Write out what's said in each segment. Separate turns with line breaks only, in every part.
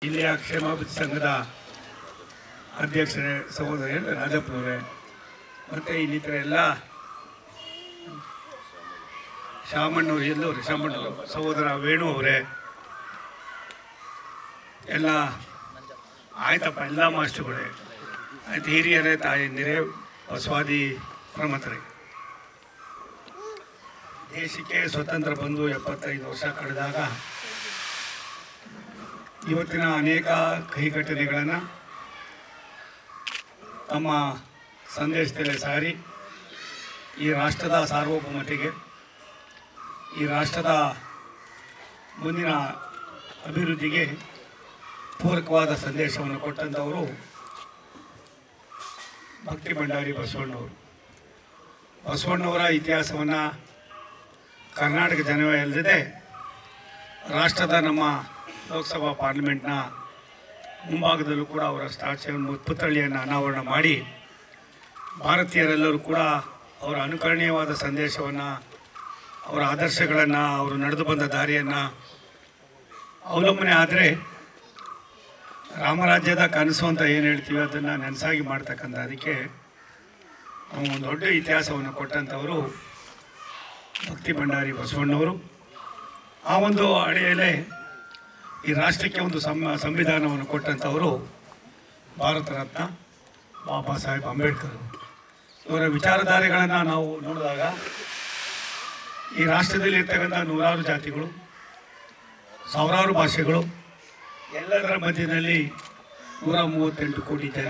ಇಲ್ಲಿಯ ಕ್ಷೇಮಾಭಿವೃದ್ಧಿ ಸಂಘದ ಅಧ್ಯಕ್ಷರೇ ಸಹೋದರಿ ರಾಜಪ್ಪನವರೇ ಮತ್ತು ಇನ್ನಿತರ ಎಲ್ಲ ಶಾಮಣ್ಣವ್ರು ಎಲ್ಲವರು ಶಾಮಣ್ಣವರು ಸಹೋದರ ವೇಣು ಅವರೇ ಎಲ್ಲ ಆಯ್ತಪ್ಪ ಎಲ್ಲ ಮಾಸ್ಟರ್ಗಳೇ ಆಯ್ತು ಹಿರಿಯರೇ ತಾಯಂದಿರೇ ಬಸವಾದಿ ಪ್ರಮತರೇ ದೇಶಕ್ಕೆ ಸ್ವತಂತ್ರ ಬಂದು ಎಪ್ಪತ್ತೈದು ವರ್ಷ ಕಳೆದಾಗ ಇವತ್ತಿನ ಅನೇಕ ಕೈಘಟನೆಗಳನ್ನು ತಮ್ಮ ಸಂದೇಶದಲ್ಲಿ ಸಾರಿ ಈ ರಾಷ್ಟ್ರದ ಸಾರ್ವಭೌಮತೆಗೆ ಈ ರಾಷ್ಟ್ರದ ಮುಂದಿನ ಅಭಿವೃದ್ಧಿಗೆ ಪೂರಕವಾದ ಸಂದೇಶವನ್ನು ಕೊಟ್ಟಂಥವರು ಭಕ್ತಿ ಭಂಡಾರಿ ಬಸವಣ್ಣವರು ಬಸವಣ್ಣವರ ಇತಿಹಾಸವನ್ನು ಕರ್ನಾಟಕ ಜನವೇ ಅಲ್ಲದೆ ರಾಷ್ಟ್ರದ ನಮ್ಮ ಲೋಕಸಭಾ ಪಾರ್ಲಿಮೆಂಟ್ನ ಮುಂಭಾಗದಲ್ಲೂ ಕೂಡ ಅವರ ಸ್ಟಾಚ್ಯೂವನ್ನು ಪುತ್ಥಳಿಯನ್ನು ಅನಾವರಣ ಮಾಡಿ ಭಾರತೀಯರೆಲ್ಲರೂ ಕೂಡ ಅವರ ಅನುಕರಣೀಯವಾದ ಸಂದೇಶವನ್ನು ಅವರ ಆದರ್ಶಗಳನ್ನು ಅವರು ನಡೆದು ಬಂದ ದಾರಿಯನ್ನು ಅವಲಂಬನೆ ಆದರೆ ರಾಮರಾಜ್ಯದ ಕನಸು ಅಂತ ಏನು ಹೇಳ್ತೀವಿ ಅದನ್ನು ನೆನಸಾಗಿ ಮಾಡ್ತಕ್ಕಂಥ ಅದಕ್ಕೆ ನಾವು ಒಂದು ದೊಡ್ಡ ಇತಿಹಾಸವನ್ನು ಕೊಟ್ಟಂಥವರು ಭಕ್ತಿ ಭಂಡಾರಿ ಬಸವಣ್ಣವರು ಆ ಒಂದು ಅಡಿಯಲ್ಲೇ ಈ ರಾಷ್ಟ್ರಕ್ಕೆ ಒಂದು ಸಂ ಸಂವಿಧಾನವನ್ನು ಕೊಟ್ಟಂಥವರು ಭಾರತ ರತ್ನ ಬಾಬಾ ಸಾಹೇಬ್ ಅಂಬೇಡ್ಕರ್ ಇವರ ವಿಚಾರಧಾರೆಗಳನ್ನು ನಾವು ನೋಡಿದಾಗ ಈ ರಾಷ್ಟ್ರದಲ್ಲಿ ಇರ್ತಕ್ಕಂಥ ನೂರಾರು ಜಾತಿಗಳು ಸಾವಿರಾರು ಭಾಷೆಗಳು ಎಲ್ಲದರ ಮಧ್ಯದಲ್ಲಿ ನೂರ ಮೂವತ್ತೆಂಟು ಕೋಟಿ ಜನ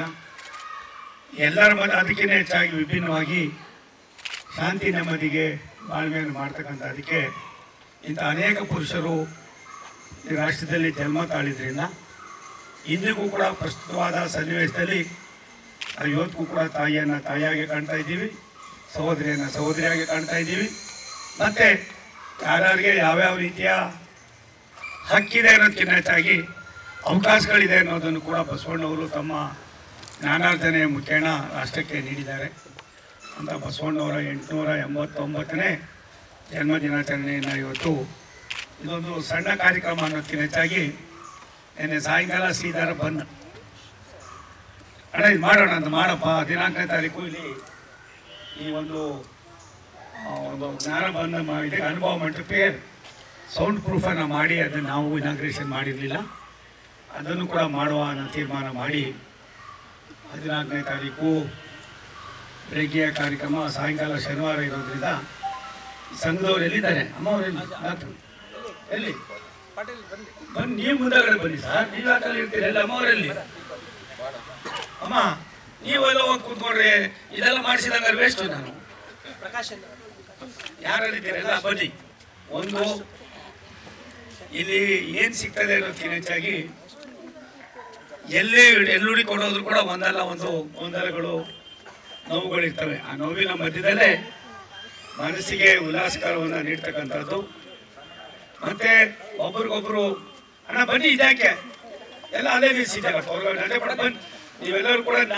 ಎಲ್ಲರ ಮಧ್ಯ ಅದಕ್ಕಿಂತ ಹೆಚ್ಚಾಗಿ ವಿಭಿನ್ನವಾಗಿ ಶಾಂತಿ ನೆಮ್ಮದಿಗೆ ಬಾಳ್ಮೆಯನ್ನು ಮಾಡ್ತಕ್ಕಂಥ ಅದಕ್ಕೆ ಇಂಥ ಅನೇಕ ಪುರುಷರು ಈ ರಾಷ್ಟ್ರದಲ್ಲಿ ಜನ್ಮ ತಾಳಿದ್ರಿಂದ ಇಂದಿಗೂ ಕೂಡ ಪ್ರಸ್ತುತವಾದ ಸನ್ನಿವೇಶದಲ್ಲಿ ನಾವು ಇವತ್ತಿಗೂ ಕೂಡ ತಾಯಿಯನ್ನು ತಾಯಿಯಾಗಿ ಕಾಣ್ತಾ ಇದ್ದೀವಿ ಸಹೋದರಿಯನ್ನು ಸಹೋದರಿಯಾಗಿ ಕಾಣ್ತಾ ಇದ್ದೀವಿ ಮತ್ತು ಯಾರ್ಯಾರಿಗೆ ಯಾವ್ಯಾವ ರೀತಿಯ ಹಕ್ಕಿದೆ ಅನ್ನೋದಕ್ಕಿಂತ ಹೆಚ್ಚಾಗಿ ಅವಕಾಶಗಳಿದೆ ಅನ್ನೋದನ್ನು ಕೂಡ ಬಸವಣ್ಣವರು ತಮ್ಮ ಜ್ಞಾನಾರ್ಜನೆಯ ಮುಖೇಣ ರಾಷ್ಟ್ರಕ್ಕೆ ನೀಡಿದ್ದಾರೆ ಅಂತ ಬಸವಣ್ಣವರ ಎಂಟುನೂರ ಎಂಬತ್ತೊಂಬತ್ತನೇ ಜನ್ಮ ದಿನಾಚರಣೆಯನ್ನು ಇವತ್ತು ಇದೊಂದು ಸಣ್ಣ ಕಾರ್ಯಕ್ರಮ ಅನ್ನೋದಕ್ಕಿಂತ ಹೆಚ್ಚಾಗಿ ನಿನ್ನೆ ಸಾಯಂಕಾಲ ಶ್ರೀಧರ ಬಂದ ಅಣ್ಣ ಇದು ಮಾಡೋಣ ಅಂತ ಮಾಡಪ್ಪ ಹದಿನಾಲ್ಕನೇ ತಾರೀಕು ಇಲ್ಲಿ ಈ ಒಂದು ಆ, ಒಂದು ಜ್ಞಾನ ಬಂದ ಮ- ಇದಕ್ಕೆ ಅನುಭವ ಮಂಟಪಕ್ಕೆ ಸೌಂಡ್ ಪ್ರೂಫನ್ನು ಮಾಡಿ ಅದನ್ನು ನಾವು ಇನಾಗ್ರೇಷನ್ ಮಾಡಿರಲಿಲ್ಲ ಅದನ್ನು ಕೂಡ ಮಾಡುವ ಅನ್ನೋ ತೀರ್ಮಾನ ಮಾಡಿ ಹದಿನಾಲ್ಕನೇ ತಾರೀಕು ಬೆಳಗ್ಗೆಯ ಕಾರ್ಯಕ್ರಮ ಸಾಯಂಕಾಲ ಶನಿವಾರ ಇರೋದ್ರಿಂದ ಈ ಸಂಘದವ್ರು ಎಲ್ಲಿದ್ದಾರೆ ಅಮ್ಮ ಅವ್ರು ಎಲ್ಲಿ ಡಾಕ್ಟ್ರು ಎಲ್ಲಿ ಬನ್ನಿ ನೀವು ಮುಂದಗಡೆ ಬನ್ನಿ ಸರ್ ನೀವು ಯಾಕಲ್ಲಿ ಇರ್ತೀರಿ ಎಲ್ಲ ಅಮ್ಮ ಅವರೆಲ್ಲಿ ಅಮ್ಮ ನೀವೆಲ್ಲ ಹೋಗಿ ಕೂತ್ಕೊಂಡ್ರೆ ಇದೆಲ್ಲ ಮಾಡಿಸಿದಾಗ ವೇಸ್ಟ್ ನಾನು ಯಾರಲ್ಲಿದ್ದೀರಲ್ಲ ಬನ್ನಿ ಒಂದು ಇಲ್ಲಿ ಏನು ಸಿಗ್ತದೆ ಅನ್ನೋದಕ್ಕಿಂತ ಹೆಚ್ಚಾಗಿ ಎಲ್ಲೇ ಎಲ್ಲುಡಿ ಕೊಡೋದ್ರು ಕೂಡ ಒಂದಲ್ಲ ಒಂದು ಗೊಂದಲಗಳು ನೋವುಗಳಿರ್ತವೆ ಆ ನೋವಿನ ಮಧ್ಯದಲ್ಲೇ ಮನಸ್ಸಿಗೆ ಉಲ್ಲಾಸಕರವನ್ನು ನೀಡ್ತಕ್ಕಂಥದ್ದು ಮತ್ತೆ ಒಬ್ರಿಗೊಬ್ರು ಅಣ್ಣ ಬನ್ನಿ ಇದ್ಯಾಕೆ ಎಲ್ಲ ಅಲ್ಲೇ ನಿಲ್ಸಿದ್ದಾರೆ ಹೊರಗಡೆ ನಡೆ ಬಡ ಬನ್ನಿ ನೀವೆಲ್ಲರೂ ಕೂಡ